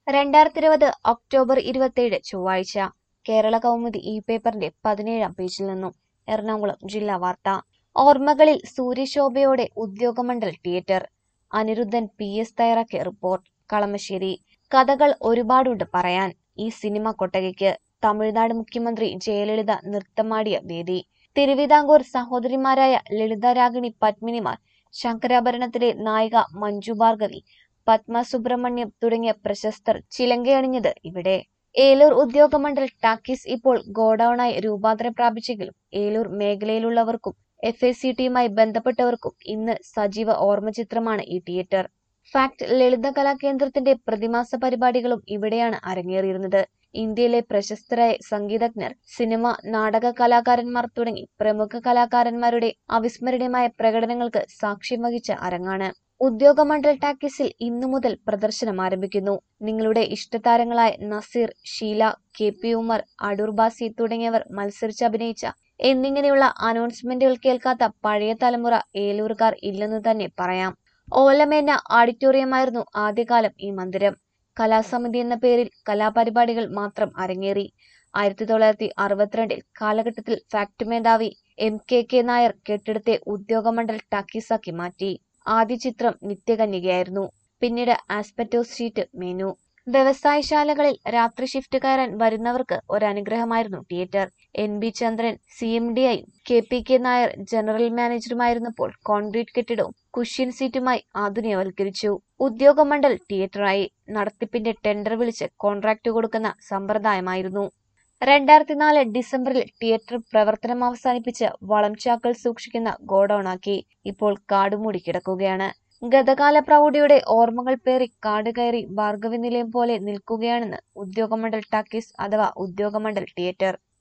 രണ്ടായിരത്തി ഇരുപത് ഒക്ടോബർ ഇരുപത്തിയേഴ് ചൊവ്വാഴ്ച കേരള കൗമുദി ഈ പേപ്പറിന്റെ പതിനേഴാം പേജിൽ നിന്നും എറണാകുളം ജില്ലാ വാർത്ത ഓർമ്മകളിൽ സൂര്യശോഭയോടെ Udyogamandal theatre Aniruddhan P S തയ്യാറാക്കിയ റിപ്പോർട്ട് കളമശ്ശേരി കഥകൾ ഒരുപാടുണ്ട് പറയാൻ ഈ സിനിമ കൊട്ടകയ്ക്ക് തമിഴ്നാട് മുഖ്യമന്ത്രി ജയലളിത നൃത്തമാടിയ വേദി തിരുവിതാംകൂർ സഹോദരിമാരായ ലളിത രാഗിണി പത്മിനിമാർ ശങ്കരാഭരണത്തിലെ നായിക മഞ്ജു ഭാർഗവി പത്മ സുബ്രഹ്മണ്യം തുടങ്ങിയ പ്രശസ്തർ ചിലങ്കയണിഞ്ഞത് ഇവിടെ ഏലൂർ ഉദ്യോഗമണ്ഡൽ ടാക്കീസ് ഇപ്പോൾ ഗോഡൌണായി രൂപാന്തരം പ്രാപിച്ചെങ്കിലും ഏലൂർ മേഖലയിലുള്ളവർക്കും എഫ് എ സി ടിയുമായി ബന്ധപ്പെട്ടവർക്കും ഇന്ന് സജീവ ഓർമ്മചിത്രമാണ് ഈ തിയേറ്റർ ഫാക്ട് ലളിത കലാകേന്ദ്രത്തിന്റെ പ്രതിമാസ പരിപാടികളും ഇവിടെയാണ് അരങ്ങേറിയിരുന്നത് ഇന്ത്യയിലെ പ്രശസ്തരായ സംഗീതജ്ഞർ സിനിമ നാടക കലാകാരന്മാർ തുടങ്ങി പ്രമുഖ കലാകാരന്മാരുടെ അവിസ്മരണീയമായ പ്രകടനങ്ങൾക്ക് സാക്ഷ്യം വഹിച്ച അരങ്ങാണ് ഉദ്യോഗമണ്ഡൽ ടാക്കീസിൽ ഇന്നു മുതൽ പ്രദർശനം ആരംഭിക്കുന്നു നിങ്ങളുടെ ഇഷ്ടതാരങ്ങളായ നസീർ ഷീല കെ പി ഉമർ അടൂർ ബാസി തുടങ്ങിയവർ മത്സരിച്ചഭിനയിച്ച എന്നിങ്ങനെയുള്ള അനൗൺസ്മെന്റുകൾ കേൾക്കാത്ത പഴയ തലമുറ ഏലൂർക്കാർ ഇല്ലെന്നു തന്നെ പറയാം ഓലമേന ഓഡിറ്റോറിയമായിരുന്നു ആദ്യകാലം ഈ മന്ദിരം കലാസമിതി എന്ന പേരിൽ കലാപരിപാടികൾ മാത്രം അരങ്ങേറി ആയിരത്തി തൊള്ളായിരത്തി അറുപത്തിരണ്ടിൽ കാലഘട്ടത്തിൽ ഫാക്ട് മേധാവി എം കെ കെ നായർ കെട്ടിടത്തെ ഉദ്യോഗമണ്ഡൽ ടാക്കീസാക്കി മാറ്റി ആദ്യ ചിത്രം നിത്യകന്യകയായിരുന്നു പിന്നീട് ആസ്പെറ്റോ ഷീറ്റ് മെനു വ്യവസായശാലകളിൽ രാത്രി ഷിഫ്റ്റ് കയറാൻ വരുന്നവർക്ക് ഒരനുഗ്രഹമായിരുന്നു theatre N B Chandran C M D ആയും K P K Nair general മാനേജറുമായിരുന്നപ്പോൾ കോൺക്രീറ്റ് കെട്ടിടവും കുഷ്യൻ സീറ്റുമായി ആധുനികവൽക്കരിച്ചു ഉദ്യോഗമണ്ഡൽ തിയേറ്ററായി നടത്തിപ്പിന്റെ ടെൻഡർ വിളിച്ച് കോൺട്രാക്ട് കൊടുക്കുന്ന സമ്പ്രദായമായിരുന്നു രണ്ടായിരത്തി നാല് ഡിസംബറിൽ തിയേറ്റർ പ്രവർത്തനം അവസാനിപ്പിച്ച് വളംചാക്കൾ സൂക്ഷിക്കുന്ന ഗോഡൌണാക്കി ഇപ്പോൾ കാടുമൂടി കിടക്കുകയാണ് ഗതകാല പ്രൗഢിയുടെ ഓർമ്മകൾ പേറി കാട് കയറി ഭാർഗവി നിലയം പോലെ നിൽക്കുകയാണെന്ന് ഉദ്യോഗമണ്ഡൽ ടാക്കീസ് അഥവാ ഉദ്യോഗമണ്ഡൽ തിയേറ്റർ